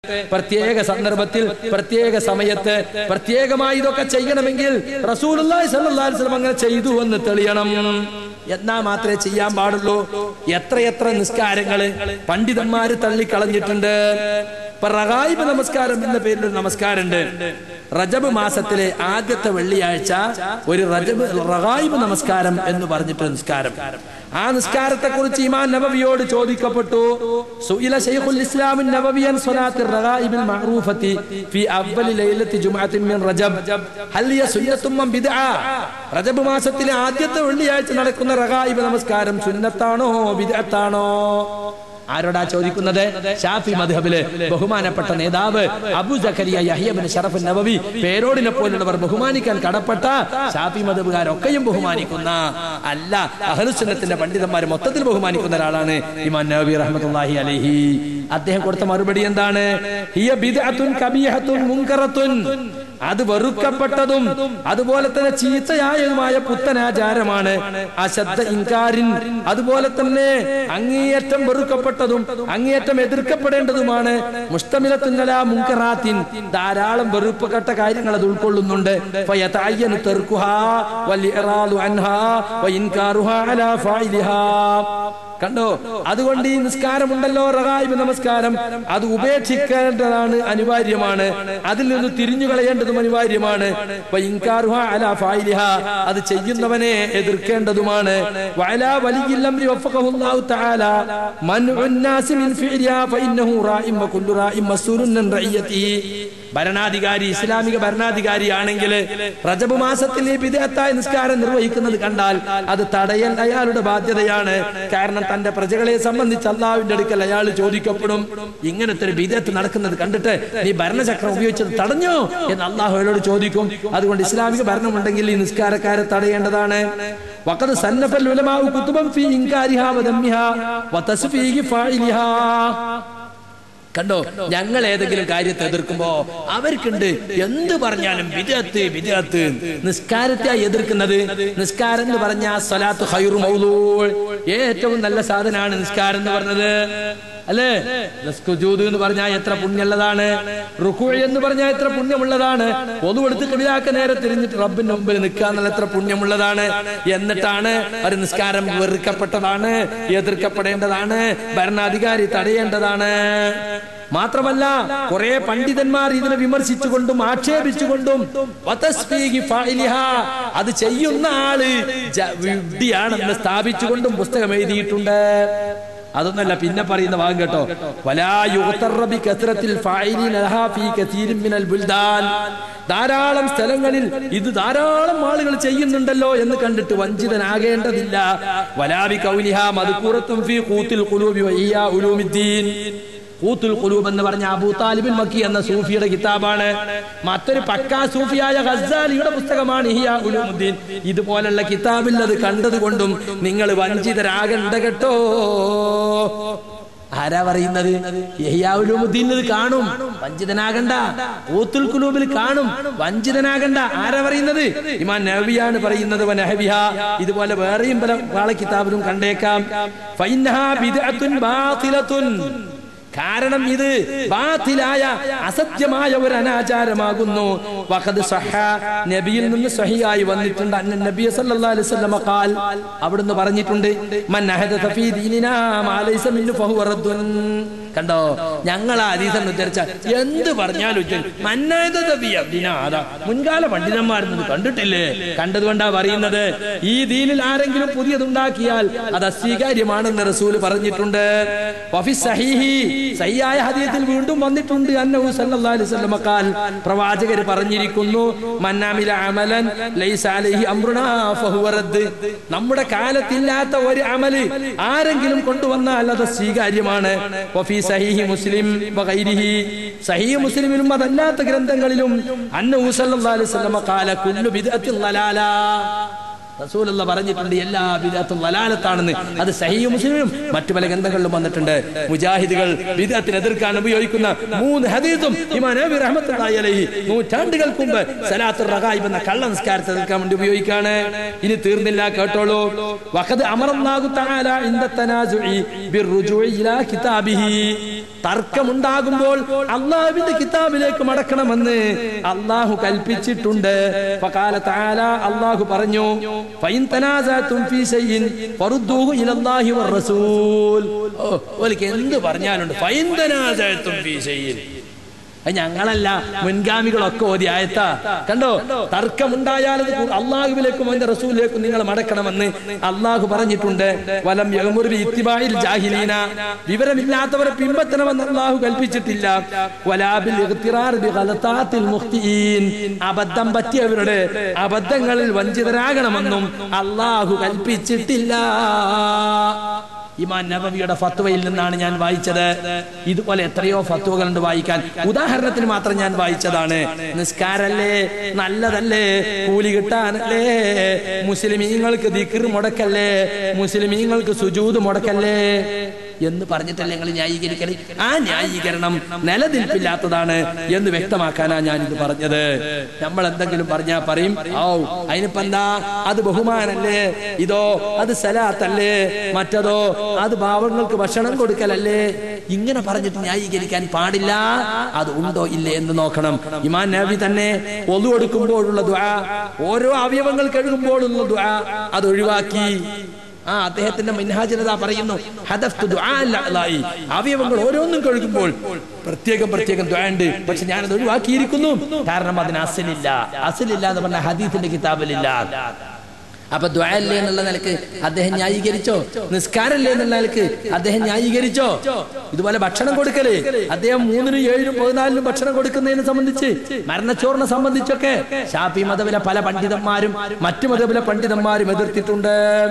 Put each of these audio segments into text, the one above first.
പ്രത്യേക സന്ദർഭത്തിൽ പ്രത്യേക സമയത്ത് പ്രത്യേകമായി ഇതൊക്കെ ചെയ്യണമെങ്കിൽ റസൂലുള്ളാഹി സ്വല്ലല്ലാഹി അലൈഹി വസല്ലം അങ്ങനെ ചെയ്തു എന്ന് തെളിയണം എന്നാ മാത്രമേ ചെയ്യാൻ പാടുള്ളൂ എത്രയെത്ര നിസ്കാരങ്ങള് പണ്ഡിതന്മാര് തള്ളിക്കളഞ്ഞിട്ടുണ്ട് ഇപ്പൊ റഗായിബ് നമസ്കാരം എന്ന പേരിൽ ഒരു നമസ്കാരമുണ്ട് റജബ് മാസത്തിലെ ആദ്യത്തെ വെള്ളിയാഴ്ച ഒരു റജബ് റഗായിബ് നമസ്കാരം എന്ന് പറഞ്ഞിട്ട് നിസ്കാരം ആ നിസ്കാരത്തെ കുറിച്ച് ഇമാൻ നബവിയോട് ചോദിക്കപ്പെട്ടു സുഇല ശൈഖുൽ ഇസ്ലാമിൻ നബവിയൻ സ്വലാത്തി റഗായിബിൽ മഅറൂഫത്തി ഫി അവ്വലി ലൈലത്തി ജുമഅത്തിൻ മിൻ റജബ് ഹൽ ഹിയ സുന്നത്തും വം ബിദ്അ റജബ് മാസത്തിലെ ആദ്യത്തെ വെള്ളിയാഴ്ച നടക്കുന്ന റഗായിബ് നമസ്കാരം സുന്നത്താണോ ബിദ്അത്താണോ ആരോടാ ചോദിക്കുന്നത് ഷാഫി മദ്ഹബില് ബഹുമാനപ്പെട്ട നേതാവ് അബു ജക്കരിയ യഹ്യബിൻ ഷറഫ് നബവി പേരോടിനെ പോലുള്ളവർ ബഹുമാനിക്കാൻ കടപ്പെട്ട ഷാഫി മദ്ഹബുകാരൊക്കെയും ബഹുമാനിക്കുന്ന അല്ല അഹ്ലുസുന്നത്തിന്റെ പണ്ഡിതന്മാർ മൊത്തത്തിൽ ബഹുമാനിക്കുന്ന ഒരാളാണ് ഇമാൻ നബി റഹ്മത്തുള്ളാഹി അലൈഹി അദ്ദേഹം കൊടുത്ത മറുപടി എന്താണ് ഹിയ ബിദ്അത്തുൻ കബീഹത്തുൻ മുൻകറത്തുൻ അത് വെറുക്കപ്പെട്ടതും അതുപോലെ തന്നെ ചീത്തയായതുമായ പുത്തനാചാരമാണ് അശദ്ധ ഇൻകാരിൻ അതുപോലെ തന്നെ അങ്ങേയറ്റം വെറുക്കപ്പെട്ടതും അങ്ങേയറ്റം എതിർക്കപ്പെടേണ്ടതുമാണ് മുസ്തമിലത്തുന്നല മുങ്കറാത്തിൻ ധാരാളം വെറുപ്പപ്പെട്ട കാര്യങ്ങൾ അത് ഉൾക്കൊള്ളുന്നുണ്ട് ഫയതഅയ്യനു തർക്കുഹാ വൽഇറാദു അൻഹാ വഇൻകാറുഹാ അലാ ഫായിലിഹാ കണ്ടോ അതുകൊണ്ട് ഈ നിസ്കാരമുണ്ടല്ലോ റഹായിബ് നമസ്കാരം അത് ഉപേക്ഷിക്കേണ്ടതാണ് അനിവാര്യമാണ് അതിൽ നിന്ന് തിരിഞ്ഞു കളയേണ്ടതും അനിവാര്യമാണ് വഇൻകാറുഹാ അലാ ഫായിലിഹാ അത് ചെയ്യുന്നവനെ എതിർക്കേണ്ടതുമാണ് വഅലാ വലിയിൽ അംരി വഫഖഹുല്ലാഹു തആല മൻഉൻ നാസി മിൻ ഫിഅലിഹാ ഫഇന്നഹു റാഇം വകുല്ലു റാഇം മസ്ഊലുൻ അൻ റഇയതിഹി ഭരണാധികാരി ഇസ്ലാമിക ഭരണാധികാരി ആണെങ്കിൽ റജബ് മാസത്തിൽ ഈ വിദേഹത്തായ നിസ്കാരം നിർവഹിക്കുന്നത് കണ്ടാൽ അത് തടയൽ അയാളുടെ ബാധ്യതയാണ് കാരണം തന്റെ പ്രജകളെ സംബന്ധിച്ച് അള്ളാഹുവിന്റെ അടുക്കൽ അയാൾ ചോദിക്കപ്പെടും ഇങ്ങനത്തെ ഒരു വിദേഹത്ത് നടക്കുന്നത് കണ്ടിട്ട് നീ ഭരണചക്രം ഉപയോഗിച്ചത് തടഞ്ഞോ എന്ന് അള്ളാഹു അയാളോട് ചോദിക്കും അതുകൊണ്ട് ഇസ്ലാമിക ഭരണമുണ്ടെങ്കിൽ ഈ നിസ്കാരക്കാരെ തടയേണ്ടതാണ് വഖദ് സന്നഫൽ ഉലമാഉ കുതുബൻ ഫീ ഇൻകാരിഹാ വദമ്മിഹാ വതസ്ഫീഹി ഫാഇലിഹാ കണ്ടോ ഞങ്ങൾ ഏതെങ്കിലും കാര്യത്തെ എതിർക്കുമ്പോ അവർക്കുണ്ട് എന്ത് പറഞ്ഞാലും വിദഗ്ധ് വിദഗ്ധ് നിസ്കാരത്തെ എതിർക്കുന്നത് നിസ്കാരം എന്ന് പറഞ്ഞ സ്വലാത്ത് ഹൈറു മൗലൂൾ ഏറ്റവും നല്ല സാധനമാണ് നിസ്കാരം എന്ന് പറഞ്ഞത് അല്ലേ സുജൂദ് എന്ന് പറഞ്ഞാൽ എത്ര പുണ്യമുള്ളതാണ് റുക്കു എന്ന് പറഞ്ഞാൽ എത്ര പുണ്യമുള്ളതാണ് പൊതുവെടുത്ത് കിടിലാക്ക നേരെ തിരിഞ്ഞിട്ട് റബ്ബിന്റെ മുമ്പിൽ നിൽക്കുക എന്നുള്ള എത്ര പുണ്യമുള്ളതാണ് എന്നിട്ടാണ് ഒരു നിസ്കാരം വെറുക്കപ്പെട്ടതാണ് എതിർക്കപ്പെടേണ്ടതാണ് ഭരണാധികാരി തടയേണ്ടതാണ് മാത്രമല്ല കുറെ പണ്ഡിതന്മാർ ഇതിനെ വിമർശിച്ചുകൊണ്ടും ആക്ഷേപിച്ചുകൊണ്ടും വതസ്ഫീഹി ഫാഇലിഹാ, അത് ചെയ്യുന്ന ആള് ജ- വിഡ്ഢിയാണെന്ന് സ്ഥാപിച്ചുകൊണ്ടും പുസ്തകം എഴുതിയിട്ടുണ്ട് അതൊന്നല്ല പിന്നെ പറയുന്ന ഭാഗം കേട്ടോ വലാ യുഗ്തറ ബികസ്റത്തിൽ ഫാഇലിന ലഹാ ഫീ കസീരിൻ മിനൽ ബുൽദാൻ ധാരാളം സ്ഥലങ്ങളിൽ ഇത് ധാരാളം ആളുകൾ ചെയ്യുന്നുണ്ടല്ലോ എന്ന് കണ്ടിട്ട് വഞ്ചിതനാകേണ്ടതില്ല വലാബി കൗലിഹ മദ്കൂറത്തും ഫീ ഖൂത്തിൽ ഖുലൂബി വഹിയ ഉലൂമിദ്ദീൻ ഖൂത്തുൽ ഖുലൂബ് എന്ന് പറഞ്ഞ അബൂ താലിബിൻ മക്കി എന്ന സൂഫിയുടെ കിതാബാണ് മറ്റൊരു പക്കാ സൂഫിയായ ഗസാലിയുടെ പുസ്തകമാണ് ഇഹിയ ഉലൂമുദ്ദീൻ ഇതുപോലുള്ള കിതാബിൽ അത് കണ്ടതുകൊണ്ടും നിങ്ങൾ വഞ്ചിതരാകണ്ട കേട്ടോ ആരാ പറയുന്നത് യഹിയാവുലുമുദ്ദീൻ ഇത് കാണും വഞ്ചിതനാകണ്ട ഊത്തുൽ കുലൂബിൽ കാണും വഞ്ചിതനാകണ്ട ആരാ പറയുന്നത് ഇമാൻ നബിയാണ് പറയുന്നത് വനഹബിഹ ഇതുപോലെ വേറെയും പല പാള കിതാബിലും കണ്ടേക്കാം ഫൈനഹാ ബിദ്അത്തുൻ ബാത്തിലത്തുൻ കാരണം ഇത് ബാത്തിലായ അസത്യമായ ഒരു അനാചാരമാകുന്നു വഖദ് സഹ നബിയിൽ നിന്ന് സഹിയായി വന്നിട്ടുണ്ട് അന്ന നബി സല്ലല്ലാഹു അലൈഹി വസല്ലമ ഖാൽ അവിടുന്ന് പറഞ്ഞിട്ടുണ്ട് മൻ അഹദഥ ഫീ ദീനിനാ മാ ലൈസ മിന്നു ഫഹുവ റദ്ദുൻ കണ്ടോ ഞങ്ങൾ ആ ഹദീസ് എന്ന് ഉദ്ധരിച്ച എന്ത് പറഞ്ഞാലും ഉജ്ജൻ മന്നായത ഫീ അബ്ദിനാ അതാ മുൻകാല പണ്ഡിതന്മാരെന്നത് കണ്ടിട്ടില്ലേ കണ്ടതുകൊണ്ടാ പറയുന്നത് ഈ ദീനിൽ ആരെങ്കിലും പുതിയതുണ്ടാക്കിയാൽ അത് അസ്വീകാര്യമാണെന്ന് റസൂല് പറഞ്ഞിട്ടുണ്ട് വഫി സഹീഹി സഹിയായ ഹദീസിൽ വീണ്ടും വന്നിട്ടുണ്ട് അന്നഹു സല്ലല്ലാഹു അലൈഹി വസല്ലം ഖാൽ പ്രവാചകർ പറഞ്ഞിരിക്കുന്നു മന്നാമില അമലൻ ലൈസ അലൈഹി അംറുനാ ഫഹുവ റദ്ദ് നമ്മുടെ കാലത്തില്ലാത്ത ഒരു അമല് ആരെങ്കിലും കൊണ്ടുവന്നാൽ അത് സ്വീകാര്യമാണ് വഫി സഹീഹി മുസ്ലിം വഗൈരിഹി സഹീഹ് മുസ്ലിമിലും അതല്ലാത്ത ഗ്രന്ഥങ്ങളിലും അന്നഹു സല്ലല്ലാഹു അലൈഹി വസല്ലം ഖാല കുല്ലു ബിദ്അത്തിൻ ളലാല റസൂലുള്ള പറഞ്ഞിട്ടുണ്ട് എല്ലാ വിദാത്തും വലാലത്താണെന്ന് അത് സഹീഹ് മുസ്ലിമും മറ്റു പല ഗ്രന്ഥങ്ങളിലും വന്നിട്ടുണ്ട് മുജാഹിദുകൾ വിദാത്തിന് എതിർക്കാൻ ഉപയോഗിക്കുന്ന മൂന്ന് ഹദീസും ഇമാം നബി റഹ്മത്തുള്ളാഹി അലൈഹി നൂറ്റാണ്ടുകൾക്ക് മുമ്പ് സലാത്തുർ റഗായിബ് എന്ന കള്ള നിസ്കാരത്തെ എതിർക്കാൻ വേണ്ടി ഉപയോഗിക്കാണ് ഇനി തീർന്നില്ല കേട്ടോളൂ വഖദ് അമറല്ലാഹു തആല ഇൻദ തനാസുഇ ബിർറുജൂഇ ഇലാ കിതാബിഹി തർക്കമുണ്ടാകുമ്പോൾ അള്ളാഹുവിന്റെ കിതാബിലേക്ക് മടക്കണമെന്ന് അള്ളാഹു കൽപ്പിച്ചിട്ടുണ്ട് ഫഖാല തആല അള്ളാഹു പറഞ്ഞു ഫൈൻ തനാസഅതും ഫീ ശൈഇൻ ഫറുദ്ദൂഹു ഇലല്ലാഹി വറസൂൽ ഓ ഓൽക്ക് എന്ത് പറഞ്ഞാലുണ്ട് ഫൈൻ തനാസഅതും ഫീ ശൈഇൻ അത് ഞങ്ങളല്ല മുൻഗാമികളൊക്കെ ഓതി ആയത്താ കണ്ടോ തർക്കമുണ്ടായാൽ അത് അള്ളാഹുവിലേക്കും അവന്റെ റസൂലിലേക്കും നിങ്ങൾ മടക്കണമെന്ന് അള്ളാഹു പറഞ്ഞിട്ടുണ്ട് വലം യഹ്മുറി ഇത്തിബായിൽ ജാഹിലീന വിവരമില്ലാത്തവരെ പിൻപറ്റണമെന്ന് അള്ളാഹു കൽപ്പിച്ചിട്ടില്ല വലാബിൽ ഇഖ്തിറാർ ബി ഗലതാത്തിൽ മുഖ്തിഈൻ അബദ്ധം പറ്റിയവരുടെ അബദ്ധങ്ങളിൽ വഞ്ചിതരാകണമെന്നും അള്ളാഹു കൽപ്പിച്ചിട്ടില്ല ഇമാൻ നബവിയുടെ ഫത്വയിൽ നിന്നാണ് ഞാൻ വായിച്ചത് ഇതുപോലെ എത്രയോ ഫത്വകളുണ്ട് വായിക്കാൻ ഉദാഹരണത്തിന് മാത്രം ഞാൻ വായിച്ചതാണ് നിസ്കാരല്ലേ നല്ലതല്ലേ കൂലി കിട്ടാനല്ലേ മുസ്ലിമീങ്ങൾക്ക് ദിക്ർ മുടക്കല്ലേ മുസ്ലിമീങ്ങൾക്ക് സുജൂത് മുടക്കല്ലേ എന്ന് പറഞ്ഞിട്ടല്ലേ നിങ്ങൾ ന്യായീകരിക്കല് ആ ന്യായീകരണം നിലനിൽപ്പില്ലാത്തതാണ് എന്ന് വ്യക്തമാക്കാനാ ഞാൻ ഇത് പറഞ്ഞത് നമ്മൾ എന്തെങ്കിലും പറഞ്ഞാ പറയും ഓ അതിനിപ്പോ എന്താ അത് ബഹുമാനല്ലേ ഇതോ അത് സലാത്തല്ലേ മറ്റതോ അത് പാവങ്ങൾക്ക് ഭക്ഷണം കൊടുക്കലല്ലേ ഇങ്ങനെ പറഞ്ഞിട്ട് ന്യായീകരിക്കാൻ പാടില്ല അത് ഉണ്ടോ ഇല്ലേ എന്ന് നോക്കണം ഇമാൻ നബി തന്നെ ഒതു കൊടുക്കുമ്പോഴുള്ള ദുആ ഓരോ അവയവങ്ങൾ കഴുകുമ്പോഴുള്ള ദുആ അത് ഒഴിവാക്കി ആ അദ്ദേഹത്തിന്റെ മിൻഹാജനത പറയുന്നു ഹദഫ്തു ദുആ അൽ-അഅ്ലായി. അവയവങ്ങൾ ഓരോന്നും കഴുകുമ്പോൾ പ്രത്യേകം പ്രത്യേകം ദുആ ഉണ്ട് പക്ഷെ ഞാനത് ഒഴിവാക്കിയിരിക്കുന്നു കാരണം അതിന് അസലില്ല അസലില്ല എന്ന് പറഞ്ഞ ഹദീത്തിന്റെ കിതാബിലില്ല അപ്പൊ ദ്വയല്ലേ എന്നുള്ള നിലക്ക് അദ്ദേഹം ന്യായീകരിച്ചോ നിസ്കാരല്ലേ എന്നുള്ള നിലക്ക് അദ്ദേഹം ന്യായീകരിച്ചോ ഇതുപോലെ ഭക്ഷണം കൊടുക്കല് അദ്ദേഹം മൂന്നിനും ഏഴിനും പതിനാലിനും ഭക്ഷണം കൊടുക്കുന്നതിനെ സംബന്ധിച്ച് മരണച്ചോറിനെ സംബന്ധിച്ചൊക്കെ ഷാഫി മതവിലെ പല പണ്ഡിതന്മാരും മറ്റു മതവിലെ പണ്ഡിതന്മാരും എതിർത്തിട്ടുണ്ട്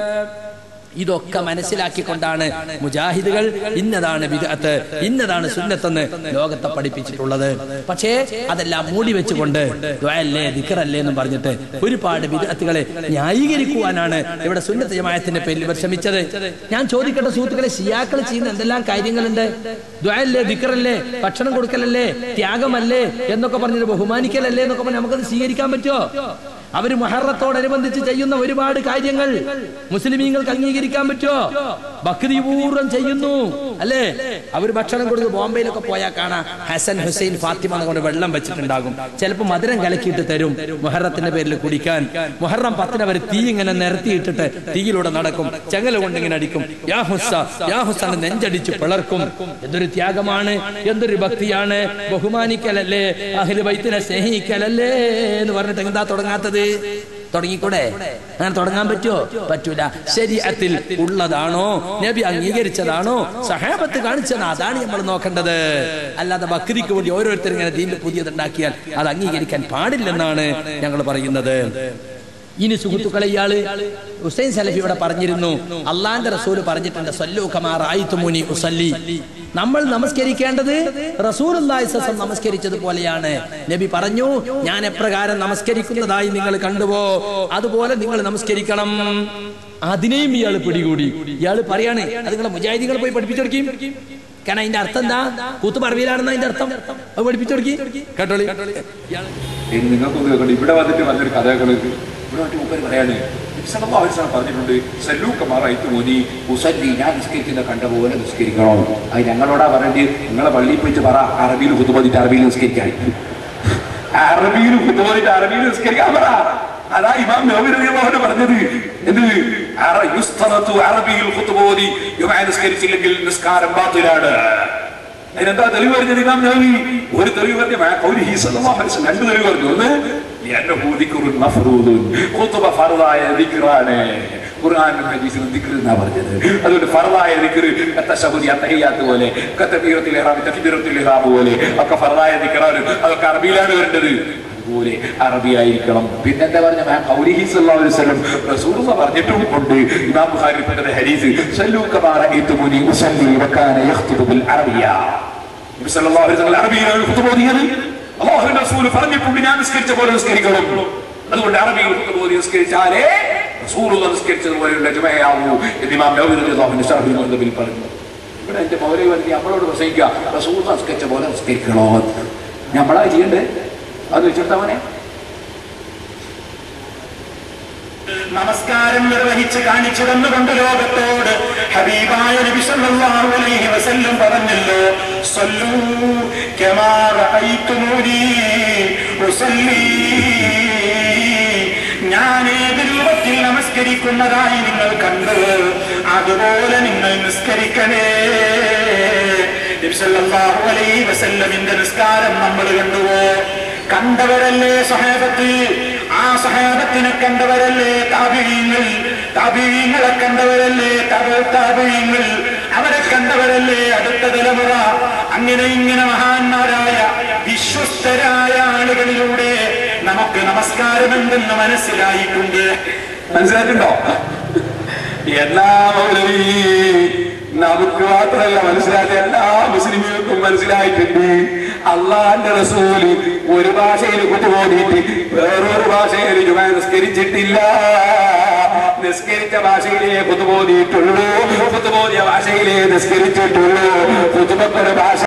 ഇതൊക്കെ മനസ്സിലാക്കിക്കൊണ്ടാണ് മുജാഹിദുകൾ ഇന്നതാണ് വിദഅത്ത് ഇന്നതാണ് സുന്നത്തെന്ന് ലോകത്തെ പഠിപ്പിച്ചിട്ടുള്ളത് പക്ഷേ അതെല്ലാം മൂടി വെച്ചുകൊണ്ട് ദ്വയല്ലേ ദിക്കറല്ലേ എന്നും പറഞ്ഞിട്ട് ഒരുപാട് വിദഅത്തുകളെ ന്യായീകരിക്കുവാനാണ് ഇവിടെ സുന്നത്ത് ജമായത്തിന്റെ പേരിൽ ഇവർ ശ്രമിച്ചത് ഞാൻ ചോദിക്കട്ടെ സുഹൃത്തുക്കളെ ഷിയാക്കൾ ചെയ്യുന്ന എന്തെല്ലാം കാര്യങ്ങളുണ്ട് ദ്വയല്ലേ ദിക്കറല്ലേ ഭക്ഷണം കൊടുക്കലല്ലേ ത്യാഗമല്ലേ എന്നൊക്കെ പറഞ്ഞത് ബഹുമാനിക്കലല്ലേ എന്നൊക്കെ പറഞ്ഞ് നമുക്കത് സ്വീകരിക്കാൻ പറ്റുമോ അവര് മഹറത്തോടനുബന്ധിച്ച് ചെയ്യുന്ന ഒരുപാട് കാര്യങ്ങൾ മുസ്ലിമീങ്ങൾക്ക് അംഗീകരിക്കാൻ പറ്റുമോ ഭക്തിപൂർവ്വം ചെയ്യുന്നു അല്ലേ അവർ ഭക്ഷണം കൊടുത്ത് ബോംബെയിലൊക്കെ പോയാൽ കാണാം ഹസൻ ഹുസൈൻ ഫാത്തിമ എന്നുകൊണ്ട് വെള്ളം വെച്ചിട്ടുണ്ടാകും ചിലപ്പോൾ മധുരം കലക്കിയിട്ട് തരും മുഹറത്തിന്റെ പേരിൽ കുടിക്കാൻ മുഹറം പത്തിന് അവർ തീ ഇങ്ങനെ നിരത്തിയിട്ടിട്ട് തീയിലൂടെ നടക്കും ചെങ്ങല കൊണ്ട് ഇങ്ങനെ അടിക്കും യാ ഹുസ്സ യാ ഹുസ്സ നെഞ്ചടിച്ച് പിളർക്കും എന്തൊരു ത്യാഗമാണ് എന്തൊരു ഭക്തിയാണ് ബഹുമാനിക്കലല്ലേ അഹില് വൈത്തിനെ സ്നേഹിക്കലല്ലേ എന്ന് പറഞ്ഞിട്ട് എന്താ തുടങ്ങാത്തത് തുടങ്ങിക്കൂടെ അങ്ങനെ തുടങ്ങാൻ പറ്റുമോ പറ്റൂല ശരീരത്തിൽ ഉള്ളതാണോ നബി അംഗീകരിച്ചതാണോ സഹാബത്ത് കാണിച്ചത് അതാണ് നമ്മൾ നോക്കേണ്ടത് അല്ലാതെ ബക്രിക്ക് വേണ്ടി ഓരോരുത്തർ ഇങ്ങനെ ദീനിൽ പുതിയതുണ്ടാക്കിയാൽ അത് അംഗീകരിക്കാൻ പാടില്ലെന്നാണ് ഞങ്ങൾ പറയുന്നത് ഇനി സുഹൃത്തുക്കളെ ഇയാള് ഹുസൈൻ സലഫി ഇവിടെ പറഞ്ഞിരുന്നു അള്ളാന്റെ റസൂല് പറഞ്ഞിട്ടുണ്ട് സല്ലു കമാർ ആയിത്തുമുനി ഉസല്ലി നമ്മൾ നമസ്കരിക്കേണ്ടത് റസൂൽ നമസ്കരിച്ചത് പോലെയാണ് നബി പറഞ്ഞു ഞാൻ എപ്രകാരം നമസ്കരിക്കുന്നതായി നിങ്ങൾ കണ്ടുവോ അതുപോലെ നിങ്ങൾ നമസ്കരിക്കണം അതിനെയും ഇയാൾ പിടികൂടി ഇയാൾ പറയാണ് അത് നിങ്ങളെ മുജാഹിദികൾ പോയി പഠിപ്പിച്ചെടുക്കും കാരണം അതിന്റെ അർത്ഥം എന്താ കൂത്ത് പറവിയിലാണെന്ന് അതിന്റെ അർത്ഥം അത് പഠിപ്പിച്ചെടുക്കി കേട്ടോളി ഇയാള് ഇനി നിങ്ങൾക്കൊന്ന് കേൾക്കണ്ട ഇവിടെ വന്നിട്ട് വന്നൊരു കഥകൾ ഇവിടെ വന്നിട്ട് മുപ്പര് പറയാണ് സല്ലല്ലാഹു അലൈഹി വസല്ലം പറഞ്ഞിട്ടുണ്ട് സല്ലൂ കമാറായിട്ട് മോനി ഉസല്ലി ഞാൻ നിസ്കരിക്കുന്ന കണ്ട പോലെ നിസ്കരിക്കണം അത് ഞങ്ങളോടാ പറയേണ്ടത് നിങ്ങളെ പള്ളിയിൽ പോയിട്ട് പറ അറബിയിൽ കുത്തുപോയിട്ട് അറബിയിൽ നിസ്കരിക്കാൻ അറബിയിൽ കുത്തുപോയിട്ട് അറബിയിൽ നിസ്കരിക്കാൻ പറ അതാ ഇമാം നബവി റളിയല്ലാഹു പറഞ്ഞത് എന്ത് അറ യുസ്തറത്തു അറബിയിൽ കുത്തുപോതി യുമാ നിസ്കരിച്ചില്ലെങ്കിൽ നിസ്കാരം ബാത്തിലാണ് അതിനെന്താ തെളിവ് പറഞ്ഞത് ഇമാം നബവി ഒരു തെളിവ് പറഞ്ഞ മാ ഖൗലിഹി സ്വല്ലല്ലാഹു അലൈഹി വസല്ലം രണ്ട് തെളിവ് പറഞ്ഞു ഒന്ന് ലിഅന്നഹു ദിക്റുൻ മഫ്റൂദുൻ ഖുതുബ ഫർദായ ദിക്റാണ് ഖുർആനിലും ഹദീസിലും ദിക്ർ എന്നാ പറഞ്ഞത് അതുകൊണ്ട് ഫർദായ ദിക്ർ തശഹുദി അത്തഹിയാത്ത് പോലെ കതബീറത്തുൽ ഇഹ്റാം തക്ബീറത്തുൽ ഇഹ്റാം പോലെ ഒക്കെ ഫർദായ ദിക്റാണ് അതൊക്കെ അറബിയിലാണ് വരേണ്ടത് അതുപോലെ അറബി ആയിരിക്കണം പിന്നെന്താ പറഞ്ഞ മാം ഖൗലിഹി സല്ലല്ലാഹു അലൈഹി വസല്ലം റസൂലുള്ള പറഞ്ഞിട്ടും ഉണ്ട് ഇമാം ബുഖാരി പറഞ്ഞ ഹദീസ് സല്ലു കമാ റഅയ്തുമുനി ഉസല്ലി വകാന യഖ്തുബു ബിൽ അറബിയ നബി സല്ലല്ലാഹു അലൈഹി വസല്ലം അറബിയിലാണ് ഖുതുബ ഓതിയത് അല്ലാഹുവിന്റെ റസൂൽ പറഞ്ഞിട്ടുണ്ട് ഞാൻ നിസ്കരിച്ച പോലെ നിസ്കരിക്കണം അതുകൊണ്ട് അറബിയിൽ ഖുതുബ ഓതി നിസ്കരിച്ചാലേ റസൂലുള്ള നിസ്കരിച്ചതുപോലെയുള്ള ജുമയാവൂ എന്ന് ഇമാം നബവി റളിയല്ലാഹു അൻഹു ശർഹുൽ മുഅദ്ദബിൽ പറഞ്ഞു ഇവിടെ എന്റെ മൗലവി വന്ന് നമ്മളോട് പ്രസംഗിക്കുക റസൂൽ നിസ്കരിച്ച പോലെ നിസ്കരിക്കണോ നമ്മളാ ചെയ്യണ്ടേ അത് വെച്ചെടുത്താ മോനെ നമസ്കാരം നിർവഹിച്ച് കാണിച്ചു തന്നുകൊണ്ട് ലോകത്തോട് ഹബീബായ നബി സല്ലല്ലാഹു അലൈഹി വസല്ലം പറഞ്ഞല്ലോ സല്ലൂ കമാ റഅയ്തുമൂനി ഉസല്ലി ഞാൻ ഏത് രൂപത്തിൽ നമസ്കരിക്കുന്നതായി നിങ്ങൾ കണ്ടു അതുപോലെ നിങ്ങൾ നിസ്കരിക്കണേ നബി സല്ലല്ലാഹു അലൈഹി വസല്ലമിന്റെ നിസ്കാരം നമ്മൾ കണ്ടുവോ കണ്ടവരല്ലേ സഹാബത്ത് ആ സഹാബത്തിനെ കണ്ടവരല്ലേ താപിഴീങ്ങൾ താപിഴീങ്ങളെ കണ്ടവരല്ലേ താപിഴീങ്ങൾ അവരെ കണ്ടവരല്ലേ അടുത്ത തലമുറ അങ്ങനെ ഇങ്ങനെ മഹാന്മാരായ വിശ്വസ്തരായ ആളുകളിലൂടെ നമുക്ക് നമസ്കാരം എന്തെന്ന് മനസ്സിലായിട്ടുണ്ട് മനസ്സിലായിട്ടുണ്ടോ എല്ലാ മൗലവി നമുക്ക് മാത്രമല്ല മനസ്സിലാക്കിയ എല്ലാ മുസ്ലിമുകൾക്കും മനസ്സിലായിട്ടുണ്ട് അള്ളാന്റെ റസൂല് ഒരു ഭാഷയിൽ കുത്തുപോടിയിട്ട് വേറൊരു ഭാഷയിൽ ജുമ നിസ്കരിച്ചിട്ടില്ല നിസ്കരിച്ച ഭാഷയിലേ കുത്തുപോതിയിട്ടുള്ളൂ കുത്തുപോതിയ ഭാഷയിലേ നിസ്കരിച്ചിട്ടുള്ളൂ കുത്തുബക്കൊരു ഭാഷ